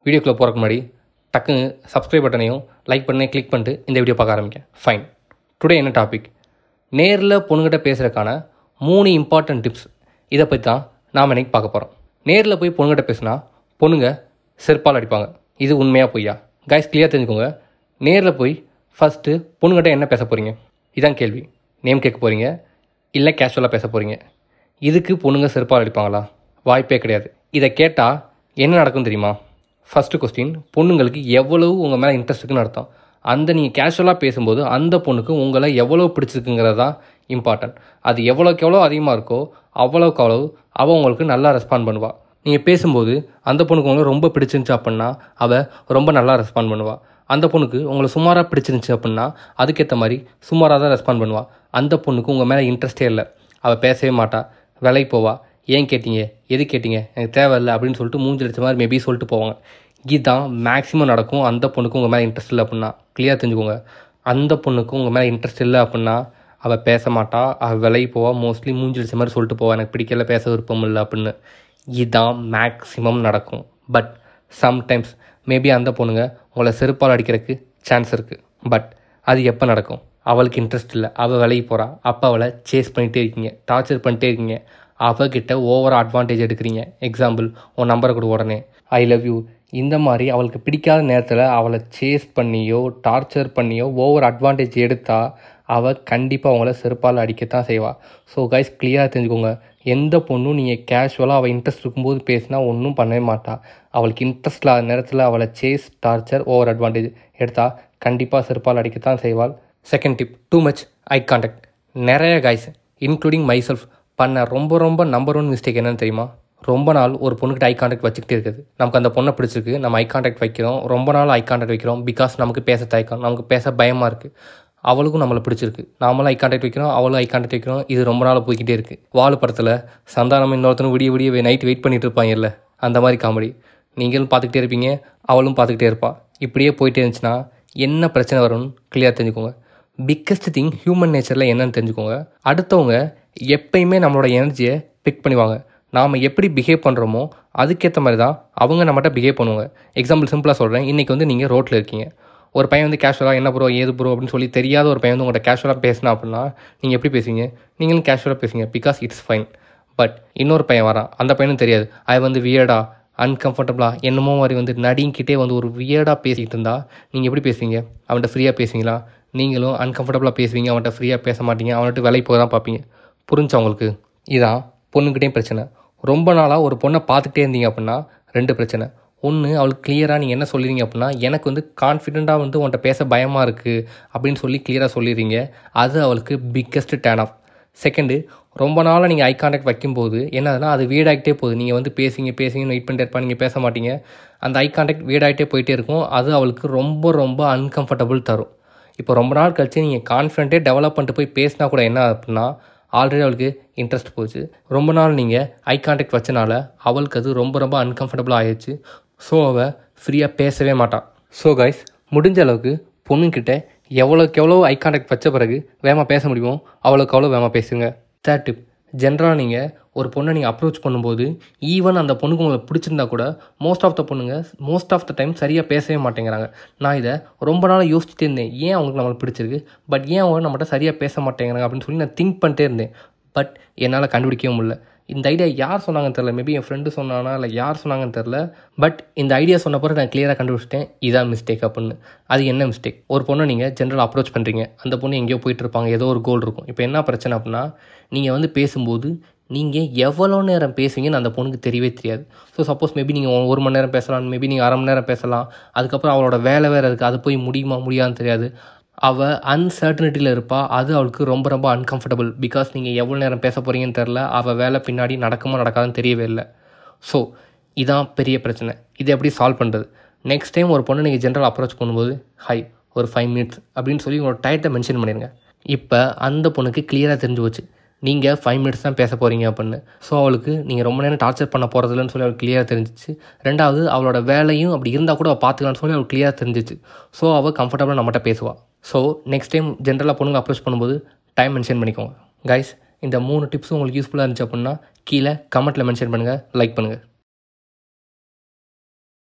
வீடியோக்குள்ளே போகிறக்கு முன்னாடி டக்குன்னு சப்ஸ்கிரைப் பட்டனையும் லைக் பண்ணி கிளிக் பண்ணிட்டு இந்த வீடியோ பார்க்க ஆரம்பிங்க ஃபைன் டுடே என்ன டாபிக் நேரில் பொண்ணுகிட்ட பேசுகிறதுக்கான மூணு இம்பார்ட்டன்ட் டிப்ஸ் இதை பற்றி தான் நாம் இன்னைக்கு பார்க்க போகிறோம் நேரில் போய் பொண்ணுகிட்ட பேசினா பொண்ணுங்க செருப்பால் அடிப்பாங்க இது உண்மையாக பொய்யா கைஸ் கிளியர் தெரிஞ்சுக்கோங்க நேரில் போய் ஃபஸ்ட்டு பொண்ணுகிட்ட என்ன பேச போகிறீங்க இதான் கேள்வி நேம் கேட்க போகிறீங்க இல்லை கேஷுவலாக பேச போகிறீங்க இதுக்கு பொண்ணுங்க செருப்பால் அடிப்பாங்களா வாய்ப்பே கிடையாது இதை கேட்டால் என்ன நடக்கும் தெரியுமா ஃபஸ்ட்டு கொஸ்டின் பொண்ணுங்களுக்கு எவ்வளவு உங்கள் மேலே இன்ட்ரெஸ்ட் இருக்குன்னு அர்த்தம் அந்த நீங்கள் கேஷுவலாக பேசும்போது அந்த பொண்ணுக்கு உங்களை எவ்வளோ பிடிச்சிருக்குங்கிறது தான் இம்பார்ட்டன்ட் அது எவ்வளோக்கு எவ்வளோ அதிகமாக இருக்கோ அவ்வளோக்கு அவ்வளோ அவள் உங்களுக்கு நல்லா ரெஸ்பாண்ட் பண்ணுவாள் நீங்கள் பேசும்போது அந்த பொண்ணுக்கு உங்களை ரொம்ப பிடிச்சிருந்துச்சு அப்படின்னா அவள் ரொம்ப நல்லா ரெஸ்பாண்ட் பண்ணுவாள் அந்த பொண்ணுக்கு உங்களை சுமாராக பிடிச்சிருந்துச்சு அப்படின்னா அதுக்கேற்ற மாதிரி சுமாராக தான் ரெஸ்பாண்ட் பண்ணுவாள் அந்த பொண்ணுக்கு உங்கள் மேலே இன்ட்ரெஸ்டே இல்லை அவள் பேசவே மாட்டா விலைக்கு போவா ஏன் கேட்டீங்க எது கேட்டீங்க எனக்கு தேவையில்லை அப்படின்னு சொல்லிட்டு மூஞ்சி அடிச்ச மாதிரி மேபி சொல்லிட்டு போவாங்க இதுதான் மேக்ஸிமம் நடக்கும் அந்த பொண்ணுக்கு உங்கள் மேலே இன்ட்ரெஸ்ட் இல்லை அப்படின்னா கிளியர் தெரிஞ்சுக்கோங்க அந்த பொண்ணுக்கு உங்கள் மேலே இன்ட்ரெஸ்ட் இல்லை அப்படின்னா அவள் பேச மாட்டா அவள் விலைக்கு போவா மோஸ்ட்லி மூஞ்சி அடிச்ச மாதிரி சொல்லிட்டு போவா எனக்கு பிடிக்கல பேச விருப்பம் இல்லை அப்படின்னு இதுதான் மேக்ஸிமம் நடக்கும் பட் சம்டைம்ஸ் மேபி அந்த பொண்ணுங்க உங்களை செருப்பால் அடிக்கிறதுக்கு சான்ஸ் இருக்குது பட் அது எப்போ நடக்கும் அவளுக்கு இன்ட்ரெஸ்ட் இல்லை அவள் விலைக்கு போகிறா அப்போ அவளை சேஸ் பண்ணிகிட்டே இருக்கீங்க டார்ச்சர் பண்ணிட்டே இருக்கீங்க அவகிட்ட ஓவர் அட்வான்டேஜ் எடுக்கிறீங்க எக்ஸாம்பிள் உன் நம்பரை கொடு உடனே ஐ லவ் யூ இந்த மாதிரி அவளுக்கு பிடிக்காத நேரத்தில் அவளை சேஸ் பண்ணியோ டார்ச்சர் பண்ணியோ ஓவர் அட்வான்டேஜ் எடுத்தால் அவள் கண்டிப்பாக அவங்கள செருப்பால் அடிக்கத்தான் செய்வாள் ஸோ கைஸ் கிளியராக தெரிஞ்சுக்கோங்க எந்த பொண்ணும் நீங்கள் கேஷுவலாக அவள் இன்ட்ரெஸ்ட் இருக்கும்போது பேசினா ஒன்றும் பண்ணவே மாட்டா அவளுக்கு இன்ட்ரெஸ்ட் இல்லாத நேரத்தில் அவளை சேஸ் டார்ச்சர் ஓவர் அட்வான்டேஜ் எடுத்தால் கண்டிப்பாக செருப்பால் அடிக்கத்தான் செய்வாள் second tip too much eye contact நிறைய கைஸ் இன்க்ளூடிங் மைசெல்ஃப் பண்ண ரொம்ப ரொம்ப நம்பர் ஒன் மிஸ்டேக் என்னன்னு தெரியுமா ரொம்ப நாள் ஒரு பொண்ணுக்கிட்ட ஐ கான்டாக்ட் வச்சுக்கிட்டே இருக்குது நமக்கு அந்த பொண்ணை பிடிச்சிருக்கு நம்ம ஐ கான்டாக்ட் வைக்கிறோம் ரொம்ப நாள் ஐ கான்டாக்ட் வைக்கிறோம் பிகாஸ் நமக்கு பேச தயக்கம் நமக்கு பேச பயமாக இருக்குது அவளுக்கும் நம்மளை பிடிச்சிருக்கு நாமளும் ஐ கான்டாக்ட் வைக்கிறோம் அவளும் ஐ கான்டாக்ட் வைக்கிறோம் இது ரொம்ப நாள் போய்கிட்டே இருக்குது வாழு படத்தில் சந்தானம் இன்னொருத்தனும் விடிய விடிய நைட் வெயிட் பண்ணிட்டு இருப்பாங்கல்ல அந்த மாதிரி காமெடி நீங்களும் பார்த்துக்கிட்டே இருப்பீங்க அவளும் பார்த்துக்கிட்டே இருப்பாள் இப்படியே போயிட்டே இருந்துச்சுன்னா என்ன பிரச்சனை வரும்னு கிளியராக தெரிஞ்சுக்கோங்க பிக்கஸ்ட் திங் ஹியூமன் நேச்சரில் என்னன்னு தெரிஞ்சுக்கோங்க அடுத்தவங்க எப்பயுமே நம்மளோட எனர்ஜியை பிக் பண்ணுவாங்க நாம் எப்படி பிஹேவ் பண்ணுறோமோ அதுக்கேற்ற மாதிரி தான் அவங்க நம்மகிட்ட பிஹேவ் பண்ணுவாங்க எக்ஸாம்பிள் சிம்பிளாக சொல்கிறேன் இன்றைக்கி வந்து நீங்கள் ரோட்டில் இருக்கீங்க ஒரு பையன் வந்து கேஷுவலாக என்ன ப்ரோ ஏது ப்ரோ அப்படின்னு சொல்லி தெரியாத ஒரு பையன் வந்து உங்கள்கிட்ட கேஷுவலாக பேசினா அப்படின்னா நீங்கள் எப்படி பேசுவீங்க நீங்களும் கேஷுவலாக பேசுவீங்க பிகாஸ் இட்ஸ் ஃபைன் பட் இன்னொரு பையன் வரான் அந்த பையனும் தெரியாது அது வந்து வியர்டா அன்கம்ஃபர்டபுளாக என்னமோ மாதிரி வந்து நடிங்கிட்டே வந்து ஒரு வியர்டாக பேசிகிட்டு இருந்தா நீங்கள் எப்படி பேசுவீங்க அவன்கிட்ட ஃப்ரீயாக பேசுவீங்களா நீங்களும் அன்கம்ஃபர்டபுளாக பேசுவீங்க அவன்கிட்ட ஃப்ரீயாக பேச மாட்டீங்க அவன்கிட்ட வேலைக்கு போக தான் பார்ப்பீங்க புரிஞ்சா உங்களுக்கு இதான் பொண்ணுக்கிட்டேயும் பிரச்சனை ரொம்ப நாளாக ஒரு பொண்ணை பார்த்துட்டே இருந்தீங்க அப்படின்னா ரெண்டு பிரச்சனை ஒன்று அவளுக்கு கிளியராக நீங்கள் என்ன சொல்லிடுறீங்க அப்படின்னா எனக்கு வந்து கான்ஃபிடெண்ட்டாக வந்து உன்கிட்ட பேச பயமாக இருக்குது அப்படின்னு சொல்லி கிளியராக சொல்லிடுறீங்க அது அவளுக்கு பிக்கஸ்ட் டேன் ஆஃப் செகண்டு ரொம்ப நாளாக நீங்கள் ஐ கான்டாக்ட் வைக்கும்போது என்னதுன்னா அது வீடாகிட்டே போகுது நீங்கள் வந்து பேசிங்க பேசிங்கன்னு வெயிட் பண்ணிட்டே இருப்பா நீங்கள் பேச மாட்டீங்க அந்த ஐ கான்டாக்ட் வீடாகிட்டே போயிட்டே இருக்கும் அது அவளுக்கு ரொம்ப ரொம்ப அன்கம்ஃபர்டபுள் தரும் இப்போ ரொம்ப நாள் கழிச்சு நீங்கள் கான்ஃபிடென்ட்டே டெவலப் பண்ணிட்டு போய் பேசினா கூட என்ன அப்படின்னா ஆல்ரெடி அவளுக்கு இன்ட்ரெஸ்ட் போச்சு ரொம்ப நாள் நீங்கள் ஐ கான்டாக்ட் வச்சனால அவளுக்கு அது ரொம்ப ரொம்ப அன்கம்ஃபர்டபுள் ஆயிடுச்சு ஸோ அவள் ஃப்ரீயாக பேசவே மாட்டான் ஸோ கைஸ் முடிஞ்ச அளவுக்கு பொண்ணுக்கிட்ட எவ்வளோக்கு எவ்வளோ ஐ கான்டாக்ட் வச்ச பிறகு வேகமாக பேச முடியுமோ அவ்வளோக்கு அவ்வளோ வேகமாக பேசுங்க தேர்ட் டிப் ஜென்ரலாக நீங்கள் ஒரு பொண்ணை நீங்கள் அப்ரோச் பண்ணும்போது ஈவன் அந்த பொண்ணுக்கு உங்களுக்கு பிடிச்சிருந்தா கூட மோஸ்ட் ஆஃப் த பொண்ணுங்க மோஸ்ட் ஆஃப் த டைம் சரியாக பேசவே மாட்டேங்கிறாங்க நான் இதை ரொம்ப நாளாக யோசிச்சுட்டே இருந்தேன் ஏன் அவங்களுக்கு நம்மளுக்கு பிடிச்சிருக்கு பட் ஏன் அவங்க நம்மகிட்ட சரியாக பேச மாட்டேங்கிறாங்க அப்படின்னு சொல்லி நான் திங்க் பண்ணிட்டே இருந்தேன் பட் என்னால் கண்டுபிடிக்கவே முடியல இந்த ஐடியா யார் சொன்னாங்கன்னு தெரில மேபி என் ஃப்ரெண்டு சொன்னானா இல்லை யார் சொன்னாங்கன்னு தெரில பட் இந்த ஐடியா சொன்ன பிறகு நான் கிளியராக கண்டுபிடிச்சிட்டேன் இதான் மிஸ்டேக் அப்படின்னு அது என்ன மிஸ்டேக் ஒரு பொண்ணை நீங்கள் ஜென்ரல் அப்ரோச் பண்ணுறீங்க அந்த பொண்ணு எங்கேயோ போயிட்டு இருப்பாங்க ஏதோ ஒரு கோல் இருக்கும் இப்போ என்ன பிரச்சனை அப்படின்னா நீங்கள் வந்து பேசும்போது நீங்கள் எவ்வளோ நேரம் பேசுவீங்கன்னு அந்த பொண்ணுக்கு தெரியவே தெரியாது ஸோ சப்போஸ் மேபி நீங்கள் ஒரு மணி நேரம் பேசலாம் மேபி நீங்கள் அரை மணி நேரம் பேசலாம் அதுக்கப்புறம் அவளோட வேலை வேறு இருக்குது அது போய் முடியுமா முடியாதுன்னு தெரியாது அவள் அன்சர்டனிட்டியில் இருப்பாள் அது அவளுக்கு ரொம்ப ரொம்ப அன்கம்ஃபர்டபுள் பிகாஸ் நீங்கள் எவ்வளோ நேரம் பேச போகிறீங்கன்னு தெரில அவள் வேலை பின்னாடி நடக்குமா நடக்காதுன்னு தெரியவே இல்லை ஸோ இதான் பெரிய பிரச்சனை இதை எப்படி சால்வ் பண்ணுறது நெக்ஸ்ட் டைம் ஒரு பொண்ணு நீங்கள் ஜென்ரல் அப்ரோச் பண்ணும்போது ஹை ஒரு ஃபைவ் மினிட்ஸ் அப்படின்னு சொல்லி உங்களோட டயத்தை மென்ஷன் பண்ணிடுங்க இப்போ அந்த பொண்ணுக்கு கிளியராக தெரிஞ்சு போச்சு நீங்கள் ஃபைவ் மினிட்ஸ் தான் பேச போகிறீங்க அப்படின்னு ஸோ அவளுக்கு நீங்கள் ரொம்ப நேரம் டார்ச்சர் பண்ண போகிறதில்லன்னு சொல்லி அவளுக்கு கிளியராக தெரிஞ்சிச்சு ரெண்டாவது அவளோட வேலையும் அப்படி இருந்தால் கூட அவள் பார்த்துக்கலான்னு சொல்லி அவளுக்கு கிளியராக தெரிஞ்சிச்சு ஸோ அவள் கம்ஃபர்டபுளாக நம்மகிட்ட பேசுவாள் ஸோ நெக்ஸ்ட் டைம் ஜென்ரலாக பொண்ணுங்க அப்ரோச் பண்ணும்போது டைம் மென்ஷன் பண்ணிக்கோங்க கைஸ் இந்த மூணு டிப்ஸும் உங்களுக்கு யூஸ்ஃபுல்லாக இருந்துச்சு அப்படின்னா கீழே கமெண்ட்டில் மென்ஷன் பண்ணுங்கள் லைக் பண்ணுங்கள்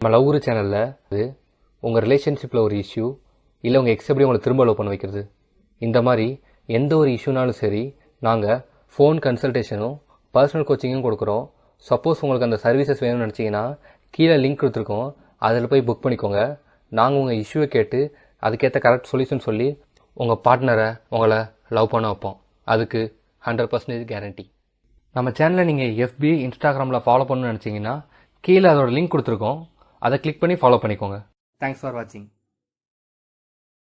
நம்ம லவ் குரு சேனலில் இது உங்கள் ரிலேஷன்ஷிப்பில் ஒரு இஷ்யூ இல்லை உங்கள் எக்ஸ் எப்படி உங்களை திரும்ப லவ் பண்ண வைக்கிறது இந்த மாதிரி எந்த ஒரு இஷ்யூனாலும் சரி நாங்கள் ஃபோன் கன்சல்டேஷனும் பர்சனல் கோச்சிங்கும் கொடுக்குறோம் சப்போஸ் உங்களுக்கு அந்த சர்வீசஸ் வேணும்னு நினச்சிங்கன்னா கீழே லிங்க் கொடுத்துருக்கோம் அதில் போய் புக் பண்ணிக்கோங்க நாங்கள் உங்கள் இஷ்யூவை கேட்டு அதுக்கேற்ற கரெக்ட் சொல்யூஷன் சொல்லி உங்கள் பார்ட்னரை உங்களை லவ் பண்ண வைப்போம் அதுக்கு ஹண்ட்ரட் பர்சன்டேஜ் கேரண்டி நம்ம சேனலை நீங்கள் எஃபி இன்ஸ்டாகிராமில் ஃபாலோ பண்ணணும்னு நினச்சிங்கன்னா கீழே அதோட லிங்க் கொடுத்துருக்கோம் அதை கிளிக் பண்ணி ஃபாலோ பண்ணிக்கோங்க தேங்க்ஸ் ஃபார் வாட்சிங்